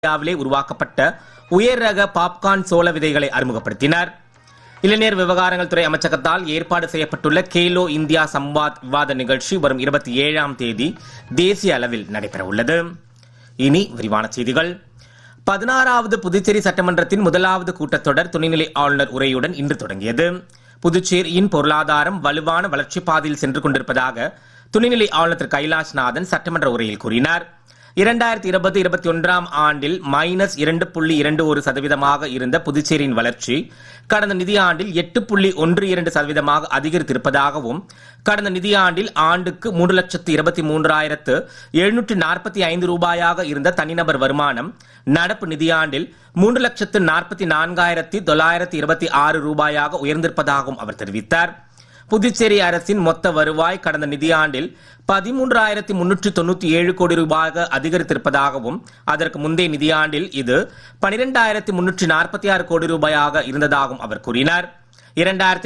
இந்தியாவிலே உருவாக்கப்பட்ட உயர் ரக பாப்கார்ன் சோள விதைகளை அறிமுகப்படுத்தினார் இளைஞர் விவகாரங்கள் துறை அமைச்சகத்தால் ஏற்பாடு செய்யப்பட்டுள்ள கேலோ இந்தியா சம்வாத் விவாத நிகழ்ச்சி வரும் இருபத்தி ஏழாம் தேதி தேசிய அளவில் நடைபெற உள்ளது இனி விரிவான செய்திகள் பதினாறாவது புதுச்சேரி சட்டமன்றத்தின் முதலாவது கூட்டத்தொடர் துணைநிலை ஆளுநர் உரையுடன் இன்று தொடங்கியது புதுச்சேரியின் பொருளாதாரம் வலுவான வளர்ச்சிப் பாதையில் சென்று கொண்டிருப்பதாக துணைநிலை ஆளுநர் திரு கைலாஷ்நாதன் சட்டமன்ற உரையில் கூறினார் இரண்டாயிரத்தி இருபது இருபத்தி ஒன்றாம் ஆண்டில் மைனஸ் இரண்டு புள்ளி இரண்டு ஒரு சதவீதமாக இருந்த புதுச்சேரியின் வளர்ச்சி கடந்த நிதியாண்டில் எட்டு புள்ளி ஒன்று இரண்டு சதவீதமாக அதிகரித்திருப்பதாகவும் கடந்த நிதியாண்டில் ஆண்டுக்கு மூன்று லட்சத்து இருபத்தி மூன்றாயிரத்து எழுநூற்று நாற்பத்தி ஐந்து ரூபாயாக இருந்த தனிநபர் வருமானம் நடப்பு நிதியாண்டில் மூன்று லட்சத்து நாற்பத்தி நான்காயிரத்தி தொள்ளாயிரத்தி இருபத்தி ஆறு ரூபாயாக உயர்ந்திருப்பதாகவும் அவர் தெரிவித்தார் புதுச்சேரி அரசின் மொத்த வருவாய் கடந்த நிதியாண்டில் பதிமூன்றாயிரத்தி முன்னூற்று தொண்ணூத்தி ஏழு கோடி ரூபாயாக அதிகரித்திருப்பதாகவும் அதற்கு முந்தைய நிதியாண்டில் இது பனிரெண்டாயிரத்தி முன்னூற்றி நாற்பத்தி ஆறு கோடி ரூபாயாக இருந்ததாகவும் அவர் கூறினார் இரண்டாயிரத்தி